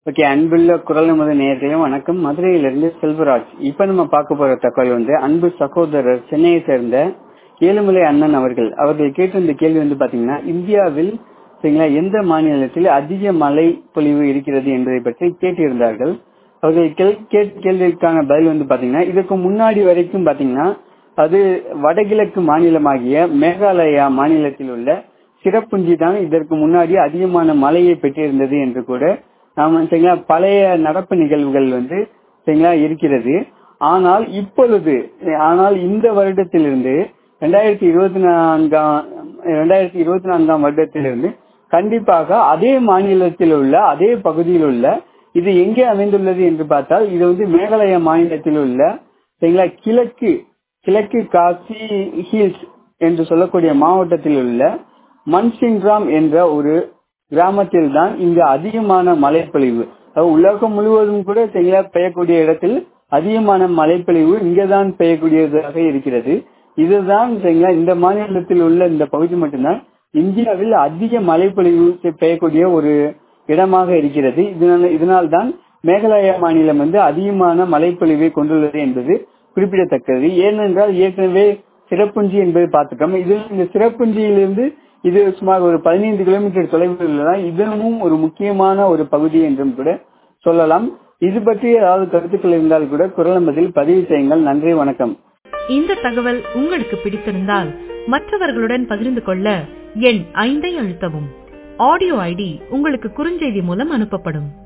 okay அன்புள்ள குரல் நமது நேர்களையும் வணக்கம் மதுரையிலிருந்து செல்வராஜ் இப்ப நம்ம பார்க்க போற தகவல் வந்து அன்பு சகோதரர் சென்னையை சேர்ந்த ஏழுமலை அண்ணன் அவர்கள் அவர்கள் கேட்டிருந்த கேள்வி வந்து பாத்தீங்கன்னா இந்தியாவில் சரிங்களா எந்த மாநிலத்தில் அதிக மழை பொழிவு இருக்கிறது என்பதை பற்றி கேட்டிருந்தார்கள் அவர்கள் கேட்ட கேள்விக்கான பதில் வந்து பாத்தீங்கன்னா இதுக்கு முன்னாடி வரைக்கும் பாத்தீங்கன்னா அது வடகிழக்கு மாநிலமாகிய மேகாலயா மாநிலத்தில் உள்ள சிறப்புஞ்சி தான் இதற்கு முன்னாடி அதிகமான மழையை பெற்றிருந்தது என்று கூட நாம சரிங்களா பழைய நடப்பு நிகழ்வுகள் வந்து சரிங்களா இருக்கிறது ஆனால் இப்பொழுது ஆனால் இந்த வருடத்திலிருந்து ரெண்டாயிரத்தி இருபத்தி நான்காம் ரெண்டாயிரத்தி இருபத்தி நான்காம் வருடத்திலிருந்து கண்டிப்பாக அதே மாநிலத்தில் உள்ள அதே பகுதியில் உள்ள இது எங்கே அமைந்துள்ளது என்று பார்த்தால் இது வந்து மேகாலய மாநிலத்தில் உள்ள சரிங்களா கிழக்கு கிழக்கு காசி ஹில்ஸ் என்று சொல்லக்கூடிய மாவட்டத்தில் உள்ள மன்சிங்ராம் என்ற ஒரு கிராமத்தில் தான் இங்கு அதிகமான மழைப்பொழிவு உலகம் முழுவதும் கூட சரிங்களா பெய்யக்கூடிய இடத்தில் அதிகமான மழைப்பொழிவு இங்கதான் பெய்யக்கூடியதாக இருக்கிறது இதுதான் சரிங்களா இந்த மாநிலத்தில் உள்ள இந்த பகுதி மட்டும்தான் இந்தியாவில் அதிக மழைப்பொழிவு பெய்யக்கூடிய ஒரு இடமாக இருக்கிறது இதனால் இதனால் தான் மேகாலயா மாநிலம் வந்து அதிகமான மழைப்பொழிவை கொண்டுள்ளது என்பது குறிப்பிடத்தக்கது ஏனென்றால் ஏற்கனவே சிறப்புஞ்சி என்பதை பார்த்துட்டோம் இதில் இந்த சிறப்புஞ்சியிலிருந்து இது சுமார் ஒரு பதினைந்து கிலோமீட்டர் தொலைவில் உள்ளதான் இதுவும் ஒரு முக்கியமான ஒரு பகுதி என்றும் கூட சொல்லலாம் இது பற்றி ஏதாவது கருத்துக்கள் இருந்தால் கூட குரல் பதில் பதிவு செய்யுங்கள் நன்றி வணக்கம் இந்த தகவல் உங்களுக்கு பிடித்திருந்தால் மற்றவர்களுடன் பகிர்ந்து கொள்ள எண் ஐந்தை அழுத்தவும் ஆடியோ ஐடி உங்களுக்கு குறுஞ்செய்தி மூலம் அனுப்பப்படும்